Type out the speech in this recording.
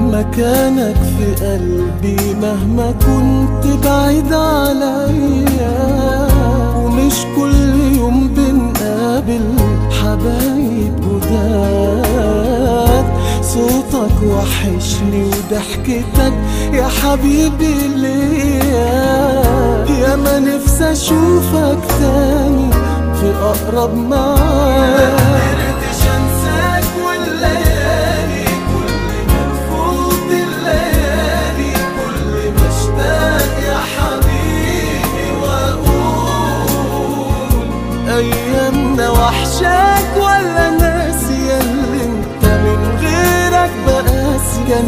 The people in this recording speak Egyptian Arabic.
مكانك في قلبي مهما كنت بعيد عليا ومش كل يوم بنقابل حبايب جداد صوتك وحشني وضحكتك يا حبيبي ليا يا ما نفسي اشوفك تاني في اقرب معاد